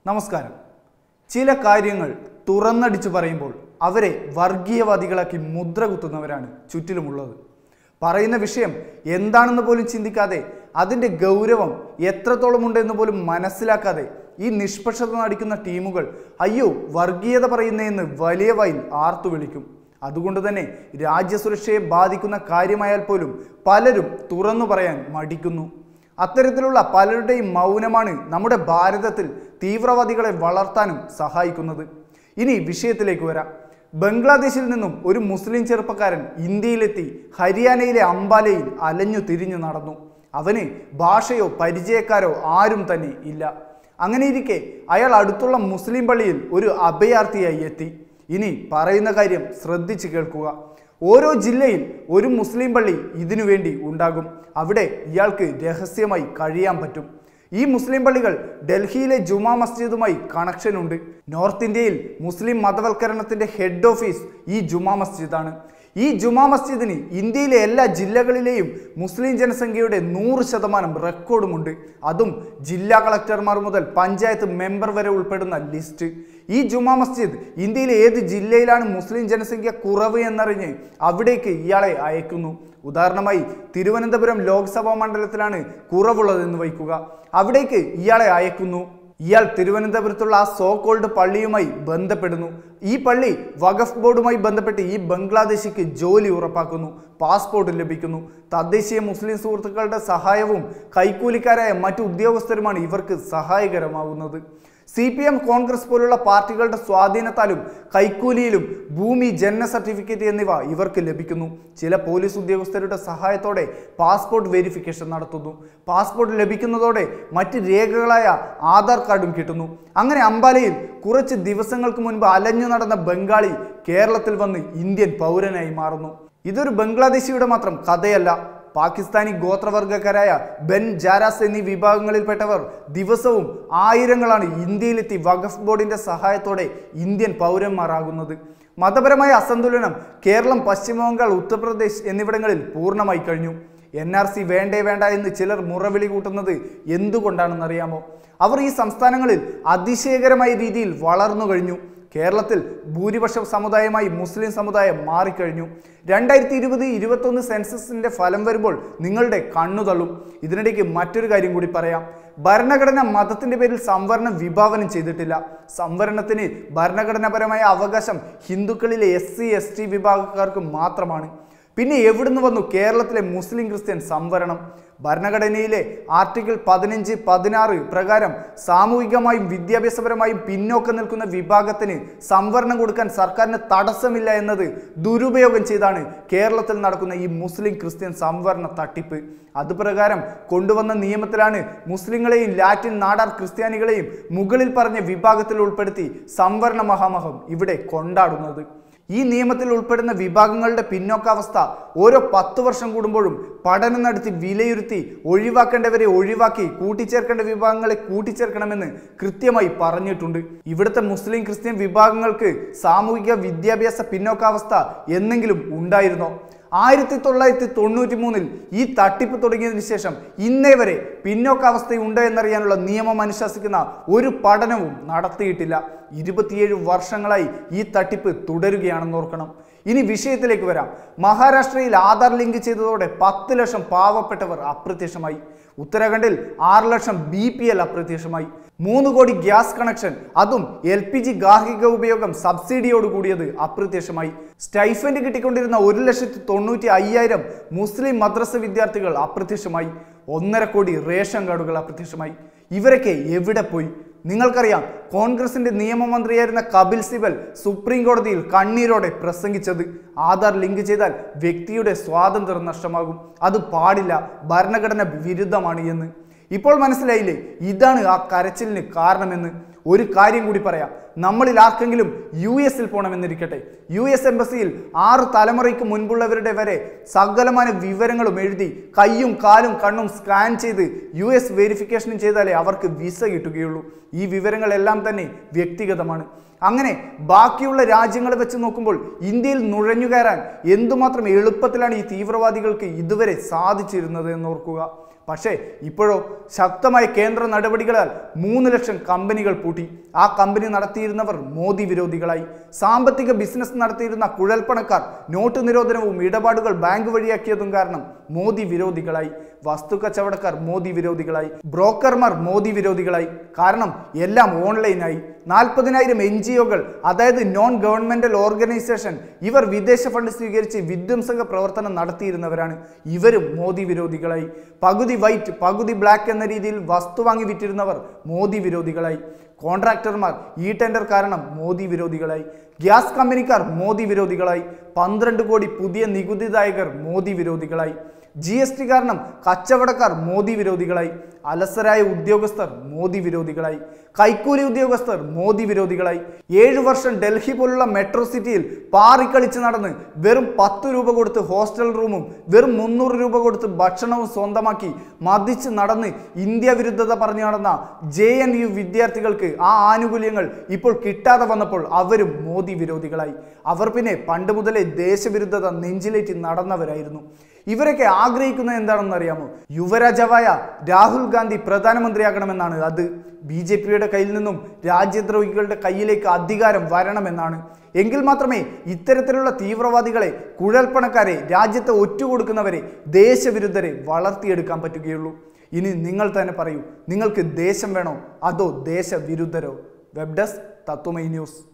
നമസ്കാരം ചില കാര്യങ്ങൾ തുറന്നടിച്ചു പറയുമ്പോൾ അവരെ വർഗീയവാദികളാക്കി മുദ്ര കുത്തുന്നവരാണ് ചുറ്റിലുമുള്ളത് പറയുന്ന വിഷയം എന്താണെന്ന് പോലും ചിന്തിക്കാതെ അതിൻ്റെ ഗൗരവം എത്രത്തോളം ഉണ്ടെന്ന് പോലും മനസ്സിലാക്കാതെ ഈ നിഷ്പക്ഷത നടിക്കുന്ന ടീമുകൾ അയ്യോ വർഗീയത പറയുന്നതെന്ന് വലിയ വായിൽ ആർത്തു വിളിക്കും അതുകൊണ്ട് തന്നെ രാജ്യസുരക്ഷയെ ബാധിക്കുന്ന കാര്യമായാൽ പോലും പലരും തുറന്നു പറയാൻ മടിക്കുന്നു അത്തരത്തിലുള്ള പലരുടെയും മൗനമാണ് നമ്മുടെ ഭാരതത്തിൽ തീവ്രവാദികളെ വളർത്താനും സഹായിക്കുന്നത് ഇനി വിഷയത്തിലേക്ക് വരാം ബംഗ്ലാദേശിൽ നിന്നും ഒരു മുസ്ലിം ചെറുപ്പക്കാരൻ ഇന്ത്യയിലെത്തി ഹരിയാനയിലെ അംബാലയിൽ അലഞ്ഞു തിരിഞ്ഞു നടന്നു അവന് ഭാഷയോ പരിചയക്കാരോ ആരും തന്നെ ഇല്ല അങ്ങനെയിരിക്കെ അയാൾ അടുത്തുള്ള മുസ്ലിം പള്ളിയിൽ ഒരു അഭയാർത്ഥിയായി എത്തി ഇനി പറയുന്ന കാര്യം ശ്രദ്ധിച്ചു കേൾക്കുക ഓരോ ജില്ലയിൽ ഒരു മുസ്ലിം പള്ളി ഇതിനു വേണ്ടി ഉണ്ടാകും അവിടെ ഇയാൾക്ക് രഹസ്യമായി കഴിയാൻ പറ്റും ഈ മുസ്ലിം പള്ളികൾ ഡൽഹിയിലെ ജുമാ മസ്ജിദുമായി കണക്ഷൻ ഉണ്ട് നോർത്ത് ഇന്ത്യയിൽ മുസ്ലിം മതവൽക്കരണത്തിന്റെ ഹെഡ് ഓഫീസ് ഈ ജുമാ മസ്ജിദാണ് ഈ ജുമാ മസ്ജിദിന് ഇന്ത്യയിലെ എല്ലാ ജില്ലകളിലെയും മുസ്ലിം ജനസംഖ്യയുടെ നൂറ് ശതമാനം റെക്കോർഡുമുണ്ട് അതും ജില്ലാ കളക്ടർമാർ മുതൽ പഞ്ചായത്ത് മെമ്പർ വരെ ഉൾപ്പെടുന്ന ലിസ്റ്റ് ഈ ജുമാ മസ്ജിദ് ഇന്ത്യയിലെ ഏത് ജില്ലയിലാണ് മുസ്ലിം ജനസംഖ്യ കുറവ് എന്നറിഞ്ഞ് അവിടേക്ക് ഇയാളെ അയക്കുന്നു ഉദാഹരണമായി തിരുവനന്തപുരം ലോക്സഭാ മണ്ഡലത്തിലാണ് കുറവുള്ളതെന്ന് വയ്ക്കുക അവിടേക്ക് ഇയാളെ അയക്കുന്നു ഇയാൾ തിരുവനന്തപുരത്തുള്ള ആ സോ കോൾഡ് പള്ളിയുമായി ബന്ധപ്പെടുന്നു ഈ പള്ളി വഖഫ് ബോർഡുമായി ബന്ധപ്പെട്ട് ഈ ബംഗ്ലാദേശിക്ക് ജോലി ഉറപ്പാക്കുന്നു പാസ്പോർട്ട് ലഭിക്കുന്നു തദ്ദേശീയ മുസ്ലിം സുഹൃത്തുക്കളുടെ സഹായവും കൈക്കൂലിക്കാരായ മറ്റു ഉദ്യോഗസ്ഥരുമാണ് ഇവർക്ക് സഹായകരമാവുന്നത് സി പി എം കോൺഗ്രസ് പോലുള്ള പാർട്ടികളുടെ സ്വാധീനത്താലും കൈക്കൂലിയിലും ഭൂമി ജനന സർട്ടിഫിക്കറ്റ് എന്നിവ ഇവർക്ക് ലഭിക്കുന്നു ചില പോലീസ് ഉദ്യോഗസ്ഥരുടെ സഹായത്തോടെ പാസ്പോർട്ട് വെരിഫിക്കേഷൻ നടത്തുന്നു പാസ്പോർട്ട് ലഭിക്കുന്നതോടെ മറ്റ് രേഖകളായ ആധാർ കാർഡും കിട്ടുന്നു അങ്ങനെ അംബാലയിൽ കുറച്ച് ദിവസങ്ങൾക്ക് മുൻപ് അലഞ്ഞു നടന്ന ബംഗാളി കേരളത്തിൽ വന്ന് ഇന്ത്യൻ പൗരനായി മാറുന്നു ഇതൊരു ബംഗ്ലാദേശിയുടെ മാത്രം കഥയല്ല പാകിസ്ഥാനി ഗോത്രവർഗക്കാരായ ബെൻ ജാരാസ് എന്നീ വിഭാഗങ്ങളിൽപ്പെട്ടവർ ദിവസവും ആയിരങ്ങളാണ് ഇന്ത്യയിലെത്തി വഖഫ് ബോർഡിന്റെ സഹായത്തോടെ ഇന്ത്യൻ പൗരന്മാരാകുന്നത് മതപരമായ അസന്തുലനം കേരളം പശ്ചിമബംഗാൾ ഉത്തർപ്രദേശ് എന്നിവിടങ്ങളിൽ പൂർണ്ണമായി കഴിഞ്ഞു എൻ ആർ സി വേണ്ടേ വേണ്ട എന്ന് ചിലർ മുറവിളി കൂട്ടുന്നത് എന്തുകൊണ്ടാണെന്നറിയാമോ അവർ ഈ സംസ്ഥാനങ്ങളിൽ അതിശയകരമായ രീതിയിൽ വളർന്നു കഴിഞ്ഞു കേരളത്തിൽ ഭൂരിപക്ഷ സമുദായമായി മുസ്ലിം സമുദായം മാറിക്കഴിഞ്ഞു രണ്ടായിരത്തി ഇരുപത് ഇരുപത്തൊന്ന് സെൻസസിന്റെ ഫലം വരുമ്പോൾ നിങ്ങളുടെ കണ്ണു തള്ളും ഇതിനിടയ്ക്ക് മറ്റൊരു കാര്യം കൂടി പറയാം ഭരണഘടന മതത്തിന്റെ പേരിൽ സംവരണം വിഭാവനം ചെയ്തിട്ടില്ല സംവരണത്തിന് ഭരണഘടനാപരമായ അവകാശം ഹിന്ദുക്കളിലെ എസ് സി എസ് ടി വിഭാഗക്കാർക്ക് മാത്രമാണ് പിന്നെ എവിടുന്ന് വന്നു കേരളത്തിലെ മുസ്ലിം ക്രിസ്ത്യൻ സംവരണം ഭരണഘടനയിലെ ആർട്ടിക്കിൾ പതിനഞ്ച് പതിനാറ് പ്രകാരം സാമൂഹികമായും വിദ്യാഭ്യാസപരമായും പിന്നോക്കം നിൽക്കുന്ന വിഭാഗത്തിന് സംവരണം കൊടുക്കാൻ സർക്കാരിന് തടസ്സമില്ല എന്നത് ദുരുപയോഗം ചെയ്താണ് കേരളത്തിൽ നടക്കുന്ന ഈ മുസ്ലിം ക്രിസ്ത്യൻ സംവരണ തട്ടിപ്പ് അതുപ്രകാരം കൊണ്ടുവന്ന നിയമത്തിലാണ് മുസ്ലിങ്ങളെയും ലാറ്റിൻ നാടാർ ക്രിസ്ത്യാനികളെയും മുകളിൽ പറഞ്ഞ വിഭാഗത്തിൽ ഉൾപ്പെടുത്തി സംവരണ മഹാമഹം ഇവിടെ കൊണ്ടാടുന്നത് ഈ നിയമത്തിൽ ഉൾപ്പെടുന്ന വിഭാഗങ്ങളുടെ പിന്നോക്കാവസ്ഥ ഓരോ പത്ത് വർഷം കൂടുമ്പോഴും പഠനം നടത്തി വിലയിരുത്തി ഒഴിവാക്കേണ്ടവരെ ഒഴിവാക്കി കൂട്ടിച്ചേർക്കേണ്ട വിഭാഗങ്ങളെ കൂട്ടിച്ചേർക്കണമെന്ന് കൃത്യമായി പറഞ്ഞിട്ടുണ്ട് ഇവിടുത്തെ മുസ്ലിം ക്രിസ്ത്യൻ വിഭാഗങ്ങൾക്ക് സാമൂഹിക വിദ്യാഭ്യാസ പിന്നോക്കാവസ്ഥ എന്നെങ്കിലും ഉണ്ടായിരുന്നോ ആയിരത്തി തൊള്ളായിരത്തി തൊണ്ണൂറ്റി മൂന്നിൽ ഈ തട്ടിപ്പ് തുടങ്ങിയതിന് ശേഷം ഇന്നേ വരെ പിന്നോക്കാവസ്ഥയുണ്ടോ എന്നറിയാനുള്ള നിയമം അനുശാസിക്കുന്ന ഒരു പഠനവും നടത്തിയിട്ടില്ല ഇരുപത്തിയേഴ് വർഷങ്ങളായി ഈ തട്ടിപ്പ് തുടരുകയാണെന്ന് ഓർക്കണം ഇനി വിഷയത്തിലേക്ക് വരാം മഹാരാഷ്ട്രയിൽ ആധാർ ലിങ്ക് ചെയ്തതോടെ പത്ത് ലക്ഷം പാവപ്പെട്ടവർ അപ്രത്യക്ഷമായി ഉത്തരാഖണ്ഡിൽ ആറ് ലക്ഷം ബി പി എൽ അപ്രത്യക്ഷമായി മൂന്ന് കോടി ഗ്യാസ് കണക്ഷൻ അതും എൽ പി ജി ഗാർഹിക ഉപയോഗം സബ്സിഡിയോട് കൂടിയത് അപ്രത്യക്ഷമായി സ്റ്റൈഫൻഡ് കിട്ടിക്കൊണ്ടിരുന്ന ഒരു ലക്ഷത്തി തൊണ്ണൂറ്റി അയ്യായിരം മുസ്ലിം മദ്രസ വിദ്യാർത്ഥികൾ അപ്രത്യക്ഷമായി ഒന്നര കോടി റേഷൻ കാർഡുകൾ അപ്രത്യക്ഷമായി ഇവരൊക്കെ എവിടെ പോയി നിങ്ങൾക്കറിയാം കോൺഗ്രസിന്റെ നിയമമന്ത്രിയായിരുന്ന കപിൽ സിബൽ സുപ്രീം കോടതിയിൽ കണ്ണീരോടെ പ്രസംഗിച്ചത് ആധാർ ലിങ്ക് ചെയ്താൽ വ്യക്തിയുടെ സ്വാതന്ത്ര്യം നഷ്ടമാകും അത് പാടില്ല ഭരണഘടന വിരുദ്ധമാണ് എന്ന് ഇപ്പോൾ മനസ്സിലായില്ലേ ഇതാണ് ആ കരച്ചിലിന് കാരണമെന്ന് ഒരു കാര്യം കൂടി പറയാം നമ്മളിൽ ആർക്കെങ്കിലും യു എസിൽ പോകണമെന്നിരിക്കട്ടെ യു എസ് എംബസിയിൽ ആറ് തലമുറയ്ക്ക് മുൻപുള്ളവരുടെ വരെ സകലമായ വിവരങ്ങളും എഴുതി കയ്യും കാലും കണ്ണും സ്കാൻ ചെയ്ത് യു എസ് വെരിഫിക്കേഷനും ചെയ്താലേ അവർക്ക് വിസ കിട്ടുകയുള്ളൂ ഈ വിവരങ്ങളെല്ലാം തന്നെ വ്യക്തിഗതമാണ് അങ്ങനെ ബാക്കിയുള്ള രാജ്യങ്ങളെ വെച്ച് നോക്കുമ്പോൾ ഇന്ത്യയിൽ നുഴഞ്ഞു കയറാൻ എന്തുമാത്രം എളുപ്പത്തിലാണ് ഈ തീവ്രവാദികൾക്ക് ഇതുവരെ സാധിച്ചിരുന്നത് എന്നോർക്കുക പക്ഷേ ഇപ്പോഴോ ശക്തമായ കേന്ദ്ര നടപടികളാൽ മൂന്ന് ലക്ഷം കമ്പനികൾ പൂട്ടി ആ കമ്പനി നടത്തിയിരുന്നവർ മോദി വിരോധികളായി സാമ്പത്തിക ബിസിനസ് നടത്തിയിരുന്ന കുഴൽപ്പണക്കാർ നോട്ട് നിരോധനവും ഇടപാടുകൾ ബാങ്ക് വഴിയാക്കിയതും കാരണം മോദി വിരോധികളായി വസ്തു കച്ചവടക്കാർ മോദി വിരോധികളായി ബ്രോക്കർമാർ മോദി വിരോധികളായി കാരണം എല്ലാം ഓൺലൈനായി നാൽപ്പതിനായിരം എൻ ജി ഒകൾ അതായത് നോൺ ഗവൺമെന്റൽ ഓർഗനൈസേഷൻ ഇവർ വിദേശ ഫണ്ട് സ്വീകരിച്ച് വിധ്വംസക പ്രവർത്തനം നടത്തിയിരുന്നവരാണ് ഇവരും മോദി വിരോധികളായി പകുതി വൈറ്റ് പകുതി ബ്ലാക്ക് എന്ന രീതിയിൽ വസ്തു വാങ്ങി വിറ്റിരുന്നവർ മോദി വിരോധികളായി കോൺട്രാക്ടർമാർ ഈ ടെൻഡർ കാരണം മോദി വിരോധികളായി ഗ്യാസ് കമ്പനിക്കാർ മോദി വിരോധികളായി പന്ത്രണ്ട് കോടി പുതിയ നികുതിദായകർ മോദി വിരോധികളായി ജി എസ് ടി കാരണം കച്ചവടക്കാർ മോദി വിരോധികളായി അലസരായ ഉദ്യോഗസ്ഥർ മോദി വിരോധികളായി കൈക്കൂലി ഉദ്യോഗസ്ഥർ മോദി വിരോധികളായി ഏഴു വർഷം ഡൽഹി പോലുള്ള മെട്രോ സിറ്റിയിൽ പാറിക്കളിച്ച് നടന്ന് വെറും പത്ത് രൂപ കൊടുത്ത് ഹോസ്റ്റൽ റൂമും വെറും മുന്നൂറ് രൂപ കൊടുത്ത് ഭക്ഷണവും സ്വന്തമാക്കി മതിച്ച് നടന്ന് ഇന്ത്യ വിരുദ്ധത പറഞ്ഞു നടന്ന ജെ എൻ യു വിദ്യാർത്ഥികൾക്ക് ആ ആനുകൂല്യങ്ങൾ ഇപ്പോൾ കിട്ടാതെ വന്നപ്പോൾ അവരും മോദി വിരോധികളായി അവർ പിന്നെ പണ്ട് മുതലേ ദേശവിരുദ്ധത നെഞ്ചിലേറ്റി നടന്നവരായിരുന്നു ഇവരൊക്കെ ആഗ്രഹിക്കുന്നത് എന്താണെന്ന് അറിയാമോ യുവരാജാവായ രാഹുൽ ഗാന്ധി പ്രധാനമന്ത്രിയാകണമെന്നാണ് അത് ബി ജെ പിയുടെ കയ്യിൽ നിന്നും രാജ്യദ്രോഹികളുടെ കയ്യിലേക്ക് അധികാരം വരണമെന്നാണ് എങ്കിൽ മാത്രമേ ഇത്തരത്തിലുള്ള തീവ്രവാദികളെ കുഴൽപ്പണക്കാരെ രാജ്യത്തെ ഒറ്റുകൊടുക്കുന്നവരെ ദേശവിരുദ്ധരെ വളർത്തിയെടുക്കാൻ പറ്റുകയുള്ളൂ ഇനി നിങ്ങൾ തന്നെ പറയൂ നിങ്ങൾക്ക് ദേശം വേണോ അതോ ദേശവിരുദ്ധരോ വെബ് ഡെസ്ക് തത്വമൈ ന്യൂസ്